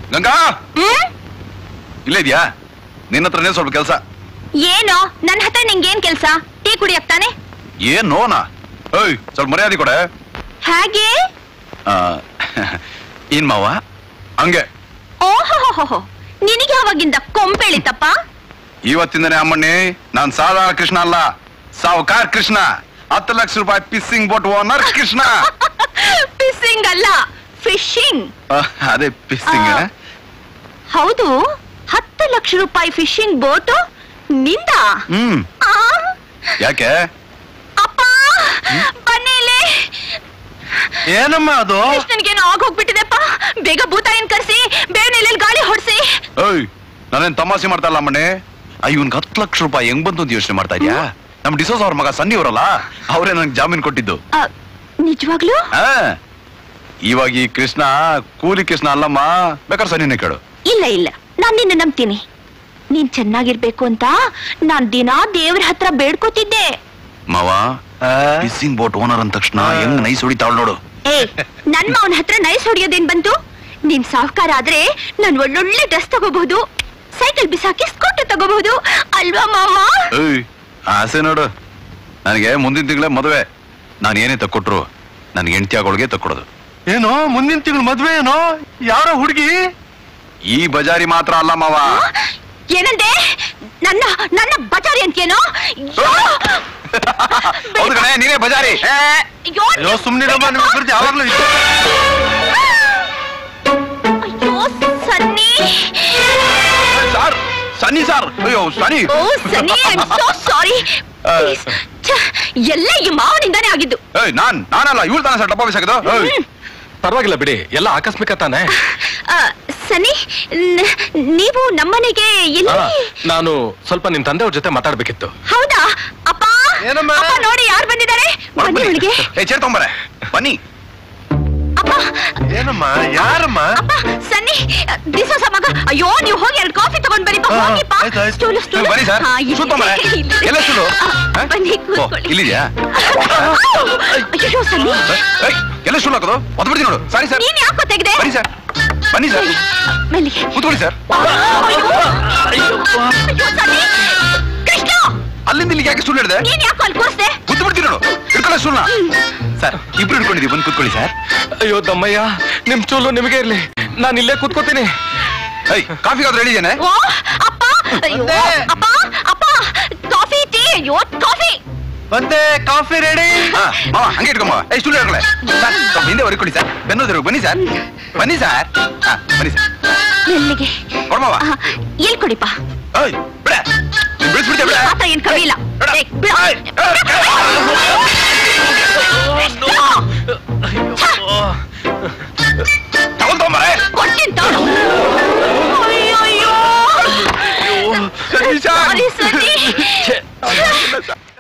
ಗಂಗಾ ಹ್ಮ್ ಇಲ್ಲೇ ಇದೆಯಾ ನಿನ್ನ ಹತ್ರನೇ ಸ್ವಲ್ಪ ಕೆಲಸ ಏನೋ ನನ್ನ ಹತ್ರ ನಿಂಗೇನ್ ಕೆಲ್ಸ ಟೀ ಕುಡಿಯಕ್ ತಾನೆ ಏನ್ ನೋನಾ ಏಯ್ ಸ್ವಲ್ಪ ಮರ್ಯಾದೆ ಕೊಡೆ ಹಾಗೆ ಆ, ಏನ್ ಮಾವ ಹಂಗೆ ಓಹೋ ನಿನಗೆ ಯಾವಾಗಿಂದ ಕೊಂಬೆಳಿತಪ್ಪ ಇವತ್ತಿಂದನೇ ಅಮ್ಮಣ್ಣಿ ನಾನ್ ಸಾಧಾರಣ ಕೃಷ್ಣ ಅಲ್ಲ ಸಾವುಕಾರ್ ಕೃಷ್ಣ ಹತ್ತು ಲಕ್ಷ ರೂಪಾಯಿ fishing boat owner Krishna fishing ಅಲ್ಲ ಫಿಶಿಂಗ್ ಆ, ಅದೇ ಪಿಸ್ಸಿಂಗ್ ಆ. ಹೌದು ಹತ್ತು ಲಕ್ಷ ರೂಪಾಯಿ ಫಿಶಿಂಗ್ ಬೋಟ್ ನಿಂದ ಹ್ಮ್ ಆ, ಯಾಕೆ ಅಪ್ಪ ಬನ್ನಿ ಇಲ್ಲಿ ಏನಮ್ಮ ಅದು ಕೃಷ್ಣನ್ಗೇನೋ ಆಗ್ ಹೋಗ್ಬಿಟ್ಟಿದೆಪ್ಪ ಬೇಗ ಭೂತಾಯಿನ್ ಕರ್ಸಿ ಬೇವನೆಲೆ ಗಾಳಿ ಹೊಡ್ಸಿ ಏಯ್ ನಾನೇನ್ ತಮಾಷೆ ಮಾಡ್ತಾ ಇಲ್ಲ ಅಮ್ಮಣ್ಣಿ ಇವನ್ಗೆ ಹತ್ತು ಲಕ್ಷ ರೂಪಾಯಿ ಹೆಂಗ್ ಬಂತು ಅಂತ ಯೋಚನೆ ಮಾಡ್ತಾ ಇದ್ಯಾ ನಮ್ ಡಿಸೋಸ್ ಅವ್ರ ಮಗ ಸನ್ನಿ ಅವರಲ್ಲ ಅವರೇ ನಂಗೆ ಜಾಮೀನ್ ಕೊಟ್ಟಿದ್ದು ಆ, ನಿಜವಾಗ್ಲೂ ಆ, ಇವಾಗ ಈ ಕೃಷ್ಣ ಕೂಲಿ ಕೃಷ್ಣ ಅಲ್ಲಮ್ಮ ಬೇಕಾದ್ರೆ ಸನ್ನಿನೇ ಕೇಳು ಇಲ್ಲ ಇಲ್ಲ ನಾನ್ ನಿನ್ನ ನಂಬ್ತೀನಿ ನೀನ್ ಚೆನ್ನಾಗಿರ್ಬೇಕು ಅಂತ ನಾನ್ ದಿನಾ ದೇವ್ರ ಹತ್ರ ಬೇಡ್ಕೋತಿದ್ದೆ ಮಾವ ಆ? ಪಿಸ್ಸಿಂಗ್ ಬೋಟ್ ಓನರ್ ಅಂದ ತಕ್ಷಣ ಹೆಂಗ್ ನೈಸ್ ಹೊಡಿತಾವಳು ನೋಡು ಏ ನನ್ ಮಾವನ ಹತ್ರ ನೈಸ್ ಹೊಡಿಯೋದೇನ್ ಬಂತು ನೀನ್ ಸಾಹುಕಾರ ಆದ್ರೆ ನಾನ್ ಒಳ್ಳೊಳ್ಳೆ ಡ್ರೆಸ್ ತಗೋಬಹುದು ಸೈಕಲ್ ಬಿಸಾಕಿ ಸ್ಕೂಟರ್ ತಗೋಬಹುದು ಅಲ್ವಾ ಮಾಮ ಏಯ್ ಆಸೆ ನೋಡು ನನಗೆ ಮುಂದಿನ ತಿಂಗಳೇ ಮದುವೆ ನಾನು ಏನೇ ತಕ್ಕೊಟ್ರು ನನ್ಗೆ ಹೆಂಡತಿ ಆಗೋಳಿಗೆ ತಕ್ಕೊಡೋದು ಏನು ಮುಂದಿನ ತಿಂಗಳು ಮದ್ವೆ ಏನೋ ಯಾರೋ ಹುಡುಗಿ ಈ ಬಜಾರಿ ಮಾತ್ರ ಅಲ್ಲ ಮಾವ ಏನಂದೆ ನನ್ನ ನನ್ನ ಬಚಾರಿ ಅಂತೇನೋ ಹೌದು ಕಣೆ ನೀನೇ ಬಜಾರಿ ಅಯ್ಯೋ ಸುಮ್ನಿರಮ್ಮ ನಿಮ್ ಇಬ್ಬರದ್ದು ಯಾವಾಗ್ಲೂ ಇತ್ತು ಅಯ್ಯೋ ಸನ್ನಿ ಸಾರ್ ಸನ್ನಿ ಸಾರ್ ಅಯ್ಯೋ ಸನ್ನಿ ಓ ಸನ್ನಿ ಐ ಸೋ ಸಾರಿ ಆ. ಎಲ್ಲ ಈ ಮಾವನಿಂದಾನೇ ಆಗಿದ್ದು ಏಯ್ ನಾನ್ ನಾನಲ್ಲ ಇವಳು ತಾನೇ ಸರ್ ಡಬ್ಬ ಬಿಸಾಕಿದ್ದು ಏಯ್ ಪರವಾಗಿಲ್ಲ ಬಿಡಿ ಎಲ್ಲ ಆಕಸ್ಮಿಕ ತಾನೆ ಆ, ಸನ್ನಿ ನ- ನೀವು ನಮ್ಮನೆಗೆ ಎಲ್ಲಿ ಆ, ನಾನು ಸ್ವಲ್ಪ ನಿಮ್ ತಂದೆಯವ್ರ ಜೊತೆ ಮಾತಾಡ್ಬೇಕಿತ್ತು ಹೌದಾ ಅಪ್ಪ ಏನಮ್ಮ? ಅಪ್ಪ ನೋಡಿ ಯಾರು ಬಂದಿದ್ದಾರೆ ಬನ್ನಿ ಒಳಗೆ ಏ ಚೇರ್ ತೊಂಬರೆ ಬನ್ನಿ ಅಪ್ಪ ಏನಮ್ಮ ಯಾರಮ್ಮ ಅಪ್ಪ ಸನ್ನಿ ದಿವಸ ಮಗ ಅಯ್ಯೋ ನೀವು ಹೋಗಿ ಎರಡು ಕಾಫಿ ತಗೊಂಡ್ ಬನ್ನಿಪ್ಪ ಹಾ, ಹೋಗಿಪ್ಪ ಆಯ್ತು, ಆಯ್ತು. ಸ್ಟೂಲು ಸ್ಟೂಲು ಬನ್ನಿ ಸರ್ ಹಾ, ಇಲ್ಲಿ- ಶೂಟ್ ತೊಂಬರೆ ಇಲ್ಲಿ- ಎಲ್ಲ ಶೂಲು ಆ, ಬನ್ನಿ ಕೂತ್ಕೊಳ್ಳಿ ಇಲ್ಲಿದ್ಯಾ ಅಯ್ಯೋ ಸನ್ನಿ ಏಯ್ ಎಲ್ಲ ಶೂಲ್ ಹಾಕೋದು ಒದ್ದು ಬಿಡ್ತೀನಿ ನೋಡು ಸಾರಿ ಸರ್ ನೀನ್ ಯಾಕೋ ತೆಗ್ದೆ ಬನ್ನಿ ಸರ್ ಬನ್ನಿ ಸರ್ ಮೆಲ್ಲಿಗೆ ಕೂತ್ಕೊಳ್ಳಿ ಸರ್ ಅಯ್ಯೋ ಅಯ್ಯೋ ಸನ್ನಿ ಕೃಷ್ಣ ಅಲ್ಲಿಂದ ಇಲ್ಲಿಗೆ ಯಾಕೆ ಸುಳ್ಳು ಹಿಡ್ದೆ ನೀನ್ ಯಾಕೋ ಅಲ್ಲಿ ಕೂರ್ಸ್ದೆ ಕೂತು ಬಿಡ್ತೀನಿ ನೋಡು ಹಿಡ್ಕೊಳ್ಳಿ ಸುಳ್ಳ ಸರ್ ಇಬ್ರು ಹಿಡ್ಕೊಂಡಿದ್ದೀವಿ ಬಂದು ಕೂತ್ಕೊಳ್ಳಿ ಸರ್ ಅಯ್ಯೋ ದಮ್ಮಯ್ಯ ನಿಮ್ ಚೂಲು ನಿಮಗೆ ಇರ್ಲಿ ನಾನು ಇಲ್ಲೇ ಕೂತ್ಕೋತೀನಿ ಏಯ್ ಕಾಫಿಗಾದ್ರೆ ಹೇಳಿದ್ದೇನೆ ಓ ಅಪ್ಪ ಅಯ್ಯೋ ಬಂದೆ. ಅಪ್ಪ ಅಪ್ಪ ಕಾಫಿ ಟೀ ಅಯ್ಯೋ ಕಾಫಿ ಬಂದೆ ಕಾಫಿ ರೆಡಿ ಹಾ ಮಾವ ಹಂಗೆ ಇಟ್ಕೊಂಬ ಏಯ್ ಸುಳ್ಳು ಹಿಡ್ಕೊಳ್ಳಿ ಸರ್ ಸ್ವಲ್ಪ ಹಿಂದೆ ಹೊರಿಕೊಳ್ಳಿ ಸರ್ ಬೆನ್ನೋದ್ರು ಬನ್ನಿ ಸರ್ ಬನ್ನಿ ಸರ್ ಹಾ ಬನ್ನಿ ಸರ್ ಮೆಲ್ಲಿಗೆ ಕೊಡ್ಮವ ಆ, ಎಲ್ ಕೊಡಿಪ್ಪ ಏಯ್ ಬಿಡ ನೀನ್ ಬಿಡಿಸ್ಬಿಡ್ತೀಯ ಬಿಡ ಆತ ಏನ್ ಕಮ್ಮಿ ಇಲ್ಲ ಬಿಡ. ಏ, ಬಿಡ. ಏಯ್, ತಗೊಂಡ್ ತೊಂಬರೆ ಕೊಡ್ತೀನಿ ತಗೊಳು. ಅಯ್ಯಯ್ಯೋ. ಸರಿ, ಸರ್. ಸಾರಿ ಸನ್ನಿ ಛೆ.